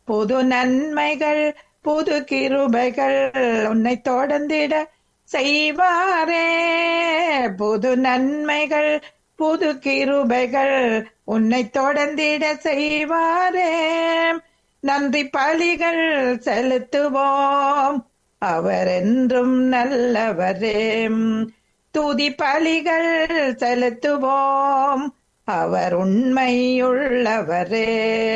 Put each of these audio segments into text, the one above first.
புது நன்மைகள் புது கிருபைகள் உன்னை தொடர்ந்திட செய்வாரே புது நன்மைகள் புது கிருபைகள் உன்னை தொடர்ந்திட செய்வாரே நன்றி பலிகள் செலுத்துவோம் அவர் என்றும் நல்லவரே துதி பலிகள் செலுத்துவோம் அவர் உண்மையுள்ளவரே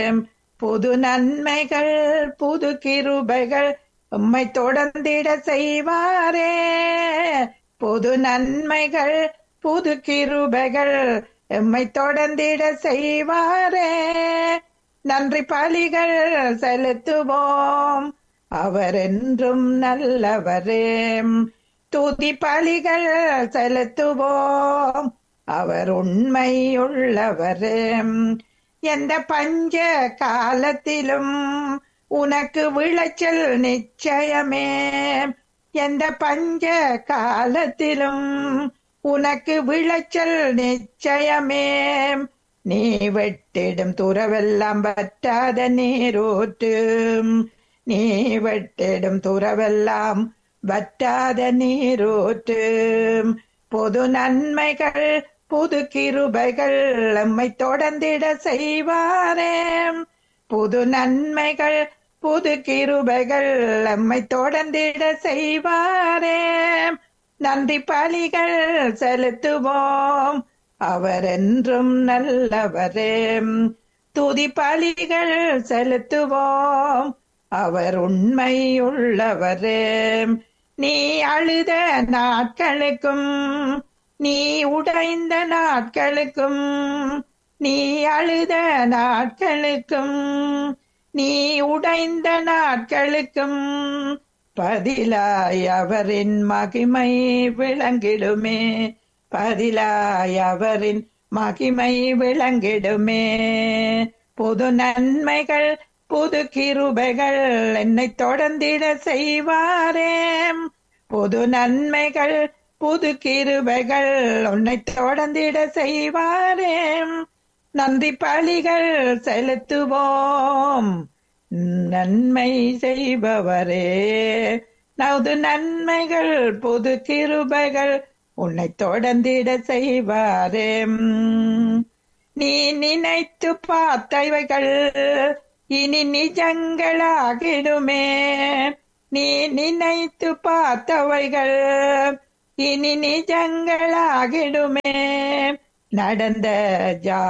புது நன்மைகள் புது கிருபைகள் உம்மை தொடர்ந்திட செய்வாரே புது நன்மைகள் புது கிருபைகள் எம்மை தொடர்ந்திட செய்வாரே நன்றி பலிகள் செலுத்துவோம் அவர் என்றும் நல்லவரே துதி பலிகள் செலுத்துவோம் அவர் உண்மையுள்ளவரே எந்த பஞ்ச காலத்திலும் உனக்கு விளைச்சல் நிச்சயமே எந்த பஞ்ச காலத்திலும் உனக்கு விளைச்சல் நிச்சயமே நீ வெட்டிடும் துறவெல்லாம் பற்றாத நீரூற்று நீ வெட்டிடும் துறவெல்லாம் வற்றாத நீரூற்று பொது நன்மைகள் புது கிருபைகள் எம்மை தொடர்ந்திட செய்வாரே புது நன்மைகள் புது கிருபைகள் எம்மை தொடர்ந்திட செய்வாரே நன்றி பலிகள் செலுத்துவோம் அவர் என்றும் நல்லவரே துதி பலிகள் செலுத்துவோம் அவர் உண்மையுள்ளவரே நீ அழுத நாட்களுக்கும் நீ உடைந்த நாட்களுக்கும் நீ அழுத நாட்களுக்கும் நீ உடைந்த நாட்களுக்கும் பதிலாய் அவரின் மகிமை விளங்கிடுமே பதிலாய் அவரின் மகிமை விளங்கிடுமே புது நன்மைகள் புது கிருபைகள் என்னை தொடர்ந்திட செய்வாரே புது நன்மைகள் புது கிருபைகள் உன்னை தொடர்ந்திட செய்வாரே நன்றி பலிகள் செலுத்துவோம் நன்மை செய்பவரே நவது நன்மைகள் புது கிருபைகள் உன்னை தொடர்ந்திட செய்வாரே நீ நினைத்து பார்த்தவைகள் இனி நிஜங்களாகிடுமே நீ நினைத்து பார்த்தவைகள் இனி நிஜங்களாகிடுமே நடந்த ஜா